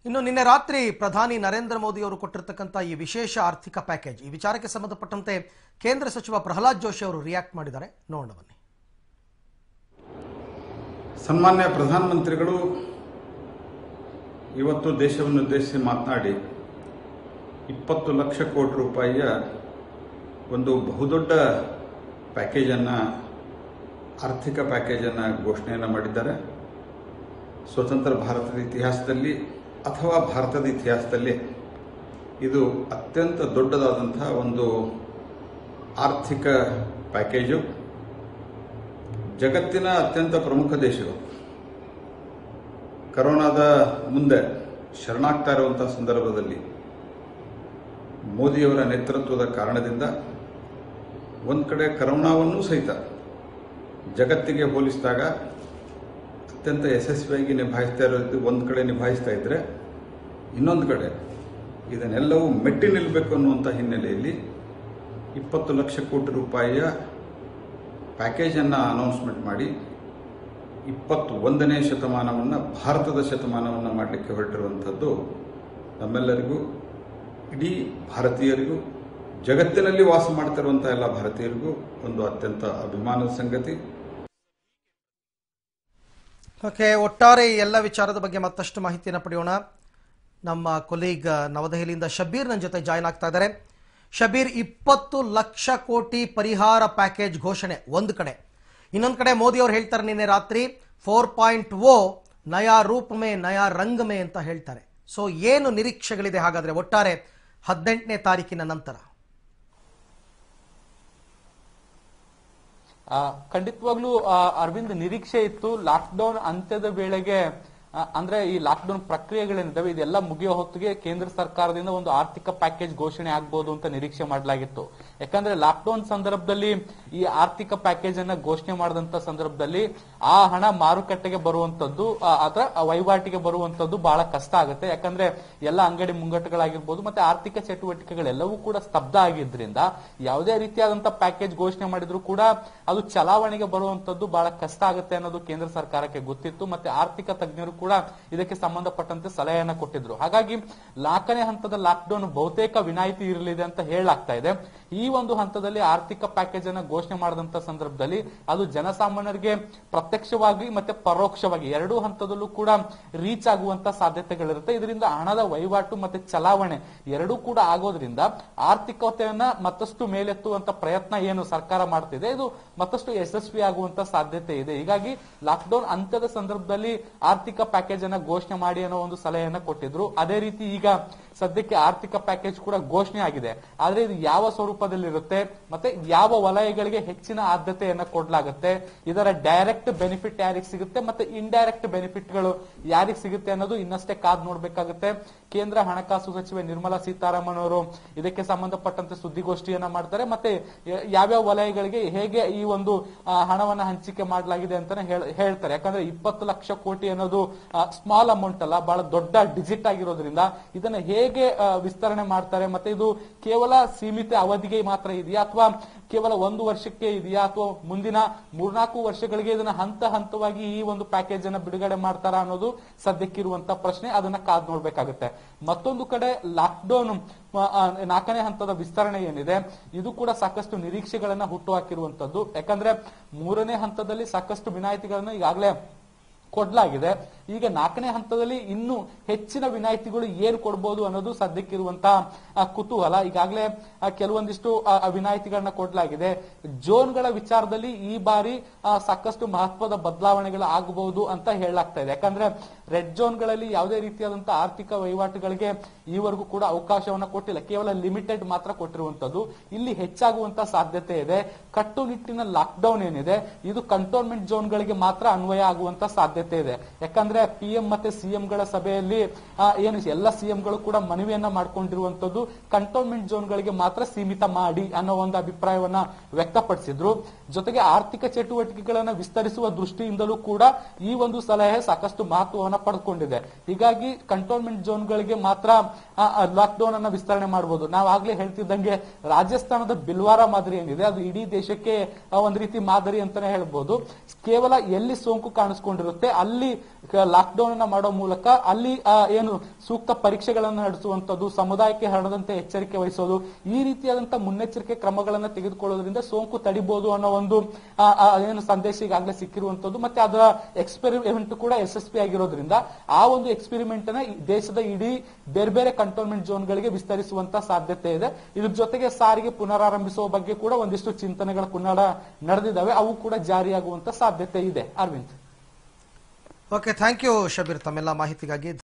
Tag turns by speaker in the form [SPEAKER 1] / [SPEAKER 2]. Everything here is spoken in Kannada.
[SPEAKER 1] ಇನ್ನು ನಿನ್ನೆ ರಾತ್ರಿ ಪ್ರಧಾನಿ ನರೇಂದ್ರ ಮೋದಿ ಅವರು ಕೊಟ್ಟಿರ್ತಕ್ಕಂಥ ಈ ವಿಶೇಷ ಆರ್ಥಿಕ ಪ್ಯಾಕೇಜ್ ಈ ವಿಚಾರಕ್ಕೆ ಸಂಬಂಧಪಟ್ಟಂತೆ ಕೇಂದ್ರ ಸಚಿವ ಪ್ರಹ್ಲಾದ್ ಜೋಶಿ ಅವರು ರಿಯಾಕ್ಟ್ ಮಾಡಿದ್ದಾರೆ ನೋಡೋಣ ಬನ್ನಿ
[SPEAKER 2] ಸನ್ಮಾನ್ಯ ಪ್ರಧಾನಮಂತ್ರಿಗಳು ಇವತ್ತು ದೇಶವನ್ನು ಉದ್ದೇಶಿಸಿ ಮಾತನಾಡಿ ಇಪ್ಪತ್ತು ಲಕ್ಷ ಕೋಟಿ ರೂಪಾಯಿಯ ಒಂದು ಬಹುದೊಡ್ಡ ಪ್ಯಾಕೇಜನ್ನು ಆರ್ಥಿಕ ಪ್ಯಾಕೇಜನ್ನು ಘೋಷಣೆಯನ್ನು ಮಾಡಿದ್ದಾರೆ ಸ್ವತಂತ್ರ ಭಾರತದ ಇತಿಹಾಸದಲ್ಲಿ ಅಥವಾ ಭಾರತದ ಇತಿಹಾಸದಲ್ಲಿ ಇದು ಅತ್ಯಂತ ದೊಡ್ಡದಾದಂಥ ಒಂದು ಆರ್ಥಿಕ ಪ್ಯಾಕೇಜು ಜಗತ್ತಿನ ಅತ್ಯಂತ ಪ್ರಮುಖ ದೇಶಗಳು ಕರೋನಾದ ಮುಂದೆ ಶರಣಾಗ್ತಾ ಇರುವಂಥ ಸಂದರ್ಭದಲ್ಲಿ ಮೋದಿಯವರ ನೇತೃತ್ವದ ಕಾರಣದಿಂದ ಒಂದು ಕಡೆ ಕರೋನಾವನ್ನು ಸಹಿತ ಜಗತ್ತಿಗೆ ಹೋಲಿಸಿದಾಗ ಅತ್ಯಂತ ಯಶಸ್ವಿಯಾಗಿ ನಿಭಾಯಿಸ್ತಾ ಇರೋದು ಒಂದು ಕಡೆ ನಿಭಾಯಿಸ್ತಾ ಇದ್ದರೆ ಇನ್ನೊಂದು ಕಡೆ ಇದನ್ನೆಲ್ಲವೂ ಮೆಟ್ಟಿ ನಿಲ್ಲಬೇಕು ಅನ್ನುವಂಥ ಹಿನ್ನೆಲೆಯಲ್ಲಿ ಇಪ್ಪತ್ತು ಲಕ್ಷ ಕೋಟಿ ರೂಪಾಯಿಯ ಪ್ಯಾಕೇಜನ್ನು ಅನೌನ್ಸ್ಮೆಂಟ್ ಮಾಡಿ ಇಪ್ಪತ್ತು ಒಂದನೇ ಶತಮಾನವನ್ನು ಭಾರತದ ಶತಮಾನವನ್ನು ಮಾಡಲಿಕ್ಕೆ ಹೊರಟಿರುವಂಥದ್ದು ನಮ್ಮೆಲ್ಲರಿಗೂ ಇಡೀ ಭಾರತೀಯರಿಗೂ ಜಗತ್ತಿನಲ್ಲಿ ವಾಸ ಮಾಡ್ತಿರುವಂಥ ಎಲ್ಲ ಭಾರತೀಯರಿಗೂ ಒಂದು ಅತ್ಯಂತ ಅಭಿಮಾನದ ಸಂಗತಿ
[SPEAKER 1] ಓಕೆ ಒಟ್ಟಾರೆ ಈ ಎಲ್ಲ ವಿಚಾರದ ಬಗ್ಗೆ ಮತ್ತಷ್ಟು ಮಾಹಿತಿಯನ್ನು ಪಡೆಯೋಣ ನಮ್ಮ ಕೊಲೀಗ್ ನವದೆಹಲಿಯಿಂದ ಶಬೀರ್ ನನ್ನ ಜೊತೆ ಜಾಯ್ನ್ ಆಗ್ತಾ ಇದ್ದಾರೆ ಶಬೀರ್ ಇಪ್ಪತ್ತು ಲಕ್ಷ ಕೋಟಿ ಪರಿಹಾರ ಪ್ಯಾಕೇಜ್ ಘೋಷಣೆ ಒಂದು ಕಡೆ ಇನ್ನೊಂದು ಕಡೆ ಮೋದಿ ಅವರು ಹೇಳ್ತಾರೆ ನಿನ್ನೆ ರಾತ್ರಿ ಫೋರ್ ಪಾಯಿಂಟ್ ಓ ನಯಾ ರೂಪ್ ಮೇ ನಯಾ ರಂಗ್ ಮೇ ಅಂತ ಹೇಳ್ತಾರೆ ಸೊ ಏನು ನಿರೀಕ್ಷೆಗಳಿದೆ ಹಾಗಾದ್ರೆ ಒಟ್ಟಾರೆ ಹದಿನೆಂಟನೇ ತಾರೀಕಿನ ನಂತರ
[SPEAKER 3] ಆ, ಖಂಡಿತವಾಗ್ಲೂ ಆ, ಅರವಿಂದ್ ನಿರೀಕ್ಷೆ ಇತ್ತು ಲಾಕ್ಡೌನ್ ಅಂತ್ಯದ ವೇಳೆಗೆ ಆ, ಅಂದ್ರೆ ಈ ಲಾಕ್ಡೌನ್ ಪ್ರಕ್ರಿಯೆಗಳೇನಿದ್ದಾವೆ ಇದೆಲ್ಲ ಮುಗಿಯೋ ಹೊತ್ತಿಗೆ ಕೇಂದ್ರ ಸರ್ಕಾರದಿಂದ ಒಂದು ಆರ್ಥಿಕ ಪ್ಯಾಕೇಜ್ ಘೋಷಣೆ ಆಗ್ಬೋದು ಅಂತ ನಿರೀಕ್ಷೆ ಮಾಡಲಾಗಿತ್ತು ಯಾಕಂದ್ರೆ ಲಾಕ್ಡೌನ್ ಸಂದರ್ಭದಲ್ಲಿ ಈ ಆರ್ಥಿಕ ಪ್ಯಾಕೇಜ್ ಅನ್ನ ಘೋಷಣೆ ಮಾಡಿದಂತ ಸಂದರ್ಭದಲ್ಲಿ ಆ ಹಣ ಮಾರುಕಟ್ಟೆಗೆ ಬರುವಂತದ್ದು ಆ, ಅದರ ವಹಿವಾಟಿಗೆ ಬರುವಂತದ್ದು ಬಹಳ ಕಷ್ಟ ಆಗುತ್ತೆ ಯಾಕಂದ್ರೆ ಎಲ್ಲ ಅಂಗಡಿ ಮುಂಗಟ್ಟುಗಳಾಗಿರ್ಬೋದು ಮತ್ತೆ ಆರ್ಥಿಕ ಚಟುವಟಿಕೆಗಳೆಲ್ಲವೂ ಕೂಡ ಸ್ತಬ್ಧ ಆಗಿದ್ರಿಂದ ಯಾವುದೇ ರೀತಿಯಾದಂತ ಪ್ಯಾಕೇಜ್ ಘೋಷಣೆ ಮಾಡಿದ್ರು ಕೂಡ ಅದು ಚಲಾವಣೆಗೆ ಬರುವಂತದ್ದು ಬಹಳ ಕಷ್ಟ ಆಗುತ್ತೆ ಅನ್ನೋದು ಕೇಂದ್ರ ಸರ್ಕಾರಕ್ಕೆ ಗೊತ್ತಿತ್ತು ಮತ್ತೆ ಆರ್ಥಿಕ ತಜ್ಞರು ಕೂಡ ಇದಕ್ಕೆ ಸಂಬಂಧಪಟ್ಟಂತೆ ಸಲಹೆಯನ್ನ ಕೊಟ್ಟಿದ್ರು ಹಾಗಾಗಿ ನಾಲ್ಕನೇ ಹಂತದ ಲಾಕ್ಡೌನ್ ಬಹುತೇಕ ವಿನಾಯಿತಿ ಇರಲಿದೆ ಅಂತ ಹೇಳಲಾಗ್ತಾ ಇದೆ ಈ ಒಂದು ಹಂತದಲ್ಲಿ ಆರ್ಥಿಕ ಪ್ಯಾಕೇಜ್ ಅನ್ನ ಘೋಷಣೆ ಮಾಡಿದಂತ ಸಂದರ್ಭದಲ್ಲಿ ಅದು ಜನಸಾಮಾನ್ಯರಿಗೆ ಪ್ರತ್ಯಕ್ಷವಾಗಿ ಮತ್ತೆ ಪರೋಕ್ಷವಾಗಿ ಎರಡೂ ಹಂತದಲ್ಲೂ ಕೂಡ ರೀಚ್ ಆಗುವಂತ ಸಾಧ್ಯತೆಗಳಿರುತ್ತೆ ಇದರಿಂದ ಹಣದ ವಹಿವಾಟು ಮತ್ತೆ ಚಲಾವಣೆ ಎರಡೂ ಕೂಡ ಆಗೋದ್ರಿಂದ ಆರ್ಥಿಕತೆಯನ್ನ ಮತ್ತಷ್ಟು ಮೇಲೆತ್ತುವಂತ ಪ್ರಯತ್ನ ಏನು ಸರ್ಕಾರ ಮಾಡ್ತಿದೆ ಇದು ಮತ್ತಷ್ಟು ಯಶಸ್ವಿ ಆಗುವಂತ ಸಾಧ್ಯತೆ ಇದೆ ಹೀಗಾಗಿ ಲಾಕ್ಡೌನ್ ಅಂತ್ಯದ ಸಂದರ್ಭದಲ್ಲಿ ಆರ್ಥಿಕ ಪ್ಯಾಕೇಜ್ ಅನ್ನ ಘೋಷಣೆ ಮಾಡಿ ಅನ್ನೋ ಒಂದು ಸಲಹೆಯನ್ನ ಕೊಟ್ಟಿದ್ರು ಅದೇ ರೀತಿ ಈಗ ಸದ್ಯಕ್ಕೆ ಆರ್ಥಿಕ ಪ್ಯಾಕೇಜ್ ಕೂಡ ಘೋಷಣೆ ಆಗಿದೆ ಆದ್ರೆ ಇದು ಯಾವ ಸ್ವರೂಪದಲ್ಲಿರುತ್ತೆ ಮತ್ತೆ ಯಾವ ವಲಯಗಳಿಗೆ ಹೆಚ್ಚಿನ ಆದ್ಯತೆಯನ್ನ ಕೊಡ್ಲಾಗುತ್ತೆ ಇದರ ಡೈರೆಕ್ಟ್ ಬೆನಿಫಿಟ್ ಯಾರಿಗೆ ಸಿಗುತ್ತೆ ಮತ್ತೆ ಇಂಡೈರೆಕ್ಟ್ ಬೆನಿಫಿಟ್ಗಳು ಯಾರಿಗೆ ಸಿಗುತ್ತೆ ಅನ್ನೋದು ಇನ್ನಷ್ಟೇ ಕಾದ್ ನೋಡ್ಬೇಕಾಗುತ್ತೆ ಕೇಂದ್ರ ಹಣಕಾಸು ಸಚಿವೆ ನಿರ್ಮಲಾ ಸೀತಾರಾಮನ್ ಅವರು ಇದಕ್ಕೆ ಸಂಬಂಧಪಟ್ಟಂತೆ ಸುದ್ದಿಗೋಷ್ಠಿಯನ್ನ ಮಾಡ್ತಾರೆ ಮತ್ತೆ ಯ- ಯಾವ್ಯಾವ ವಲಯಗಳಿಗೆ ಹೇಗೆ ಈ ಒಂದು ಆ, ಹಣವನ್ನ ಹಂಚಿಕೆ ಮಾಡಲಾಗಿದೆ ಅಂತಾನೆ ಹೇಳ್- ಹೇಳ್ತಾರೆ ಯಾಕಂದ್ರೆ ಇಪ್ಪತ್ತು ಲಕ್ಷ ಕೋಟಿ ಅನ್ನೋದು ಸ್ಮಾಲ್ ಅಮೌಂಟ್ ಅಲ್ಲ ಬಹಳ ದೊಡ್ಡ ಡಿಜಿಟ್ ಆಗಿರೋದ್ರಿಂದ ಇದನ್ನ ಹೇಗೆ ಆ, ವಿಸ್ತರಣೆ ಮಾಡ್ತಾರೆ ಮತ್ತೆ ಇದು ಕೇವಲ ಸೀಮಿತ ಅವಧಿಗೆ ಮಾತ್ರ ಇದೆಯಾ ಅಥವಾ ಕೇವಲ ಒಂದು ವರ್ಷಕ್ಕೆ ಇದೆಯಾ ಅಥವಾ ಮುಂದಿನ ಮೂರ್ನಾಲ್ಕು ವರ್ಷಗಳಿಗೆ ಇದನ್ನ ಹಂತ ಹಂತವಾಗಿ ಈ ಒಂದು ಪ್ಯಾಕೇಜ್ ಅನ್ನ ಬಿಡುಗಡೆ ಮಾಡ್ತಾರಾ ಅನ್ನೋದು ಸದ್ಯಕ್ಕಿರುವಂತ ಪ್ರಶ್ನೆ ಅದನ್ನ ಕಾದ್ ನೋಡ್ಬೇಕಾಗುತ್ತೆ ಮತ್ತೊಂದು ಕಡೆ ಲಾಕ್ಡೌನ್ ನಾಲ್ಕನೇ ಹಂತದ ವಿಸ್ತರಣೆ ಏನಿದೆ ಇದು ಕೂಡ ಸಾಕಷ್ಟು ನಿರೀಕ್ಷೆಗಳನ್ನ ಹುಟ್ಟುಹಾಕಿರುವಂತದ್ದು ಯಾಕಂದ್ರೆ ಮೂರನೇ ಹಂತದಲ್ಲಿ ಸಾಕಷ್ಟು ವಿನಾಯಿತಿಗಳನ್ನ ಈಗಾಗಲೇ ಕೊಡ್ಲಾಗಿದೆ ಈಗ ನಾಲ್ಕನೇ ಹಂತದಲ್ಲಿ ಇನ್ನು ಹೆಚ್ಚಿನ ವಿನಾಯಿತಿಗಳು ಏನು ಕೊಡಬಹುದು ಅನ್ನೋದು ಸದ್ಯಕ್ಕಿರುವಂತಹ ಆ, ಕುತೂಹಲ ಈಗಾಗಲೇ ಆ, ಕೆಲವೊಂದಿಷ್ಟು ಆ, ಆ, ವಿನಾಯಿತಿಗಳನ್ನ ಕೊಡಲಾಗಿದೆ ಜೋನ್ಗಳ ವಿಚಾರದಲ್ಲಿ ಈ ಬಾರಿ ಆ, ಸಾಕಷ್ಟು ಮಹತ್ವದ ಬದಲಾವಣೆಗಳು ಆಗಬಹುದು ಅಂತ ಹೇಳಲಾಗ್ತಾ ಇದೆ ಯಾಕಂದ್ರೆ ರೆಡ್ ಝೋನ್ಗಳಲ್ಲಿ ಯಾವುದೇ ರೀತಿಯಾದಂತಹ ಆರ್ಥಿಕ ವಹಿವಾಟುಗಳಿಗೆ ಈವರೆಗೂ ಕೂಡ ಅವಕಾಶವನ್ನ ಕೊಟ್ಟಿಲ್ಲ ಕೇವಲ ಲಿಮಿಟೆಡ್ ಮಾತ್ರ ಕೊಟ್ಟಿರುವಂತದ್ದು ಇಲ್ಲಿ ಹೆಚ್ಚಾಗುವಂತ ಸಾಧ್ಯತೆ ಇದೆ ಕಟ್ಟುನಿಟ್ಟಿನ ಲಾಕ್ಡೌನ್ ಏನಿದೆ ಇದು ಕಂಟೋನ್ಮೆಂಟ್ ಝೋನ್ಗಳಿಗೆ ಮಾತ್ರ ಅನ್ವಯ ಆಗುವಂತ ಸಾಧ್ಯತೆ ಇದೆ ಯಾಕಂದ್ರೆ ಪಿಎಂ ಮತ್ತೆ ಸಿಎಂ ಗಳ ಸಭೆಯಲ್ಲಿ ಆ, ಏನು ಎಲ್ಲ ಸಿಎಂ ಗಳು ಕೂಡ ಮನವಿಯನ್ನ ಮಾಡ್ಕೊಂಡಿರುವಂತದ್ದು ಕಂಟೋನ್ಮೆಂಟ್ ಝೋನ್ಗಳಿಗೆ ಮಾತ್ರ ಸೀಮಿತ ಮಾಡಿ ಅನ್ನೋ ಒಂದು ಅಭಿಪ್ರಾಯವನ್ನ ವ್ಯಕ್ತಪಡಿಸಿದ್ರು ಜೊತೆಗೆ ಆರ್ಥಿಕ ಚಟುವಟಿಕೆಗಳನ್ನ ವಿಸ್ತರಿಸುವ ದೃಷ್ಟಿಯಿಂದಲೂ ಕೂಡ ಈ ಒಂದು ಸಲಹೆ ಸಾಕಷ್ಟು ಮಹತ್ವವನ್ನ ಪಡೆದುಕೊಂಡಿದೆ ಹೀಗಾಗಿ ಕಂಟೋನ್ಮೆಂಟ್ ಝೋನ್ಗಳಿಗೆ ಮಾತ್ರ ಲಾಕ್ಡೌನ್ ಅನ್ನ ವಿಸ್ತರಣೆ ಮಾಡಬಹುದು ನಾವು ಆಗ್ಲೇ ಹೇಳ್ತಿದ್ದಂಗೆ ರಾಜಸ್ಥಾನದ ಬಿಲ್ವಾರ ಮಾದರಿ ಏನಿದೆ ಅದು ಇಡೀ ದೇಶಕ್ಕೆ ಆ, ಒಂದ್ ರೀತಿ ಮಾದರಿ ಅಂತಾನೆ ಹೇಳ್ಬೋದು ಕೇವಲ ಎಲ್ಲಿ ಸೋಂಕು ಕಾಣಿಸ್ಕೊಂಡಿರುತ್ತೆ ಅಲ್ಲಿ ಲಾಕ್ ಡೌನ್ ಅನ್ನ ಮಾಡೋ ಮೂಲಕ ಅಲ್ಲಿ ಆ, ಏನು ಸೂಕ್ತ ಪರೀಕ್ಷೆಗಳನ್ನು ನಡೆಸುವಂತದ್ದು ಸಮುದಾಯಕ್ಕೆ ಹರಡದಂತೆ ಎಚ್ಚರಿಕೆ ವಹಿಸೋದು ಈ ರೀತಿಯಾದಂತಹ ಮುನ್ನೆಚ್ಚರಿಕೆ ಕ್ರಮಗಳನ್ನ ತೆಗೆದುಕೊಳ್ಳೋದ್ರಿಂದ ಸೋಂಕು ತಡಿಬಹುದು ಅನ್ನೋ ಒಂದು ಆ, ಆ, ಏನು ಸಂದೇಶ ಈಗಾಗಲೇ ಸಿಕ್ಕಿರುವಂತದ್ದು ಮತ್ತೆ ಅದರ ಎಕ್ಸ್ಪೆರಿಮೆಂಟ್ ಕೂಡ ಯಶಸ್ವಿ ಆಗಿರೋದ್ರಿಂದ ಆ ಒಂದು ಎಕ್ಸ್ಪೆರಿಮೆಂಟ್ ಅನ್ನ ಈ ದೇಶದ ಇಡೀ ಬೇರೆ ಬೇರೆ ಕಂಟೋನ್ಮೆಂಟ್ ಗಳಿಗೆ ವಿಸ್ತರಿಸುವಂತ ಸಾಧ್ಯತೆ ಇದೆ ಇದ್ರ ಜೊತೆಗೆ ಸಾರಿಗೆ ಪುನರಾರಂಭಿಸುವ ಬಗ್ಗೆ ಕೂಡ ಒಂದಿಷ್ಟು ಚಿಂತನೆಗಳ ಕುನ್ನಡ ನಡೆದಿದ್ದಾವೆ ಅವು ಕೂಡ ಜಾರಿಯಾಗುವಂತ ಸಾಧ್ಯತೆ ಇದೆ Arvind
[SPEAKER 1] okay thank you Shabbir ತಮ್ಮೆಲ್ಲ ಮಾಹಿತಿಗಾಗಿ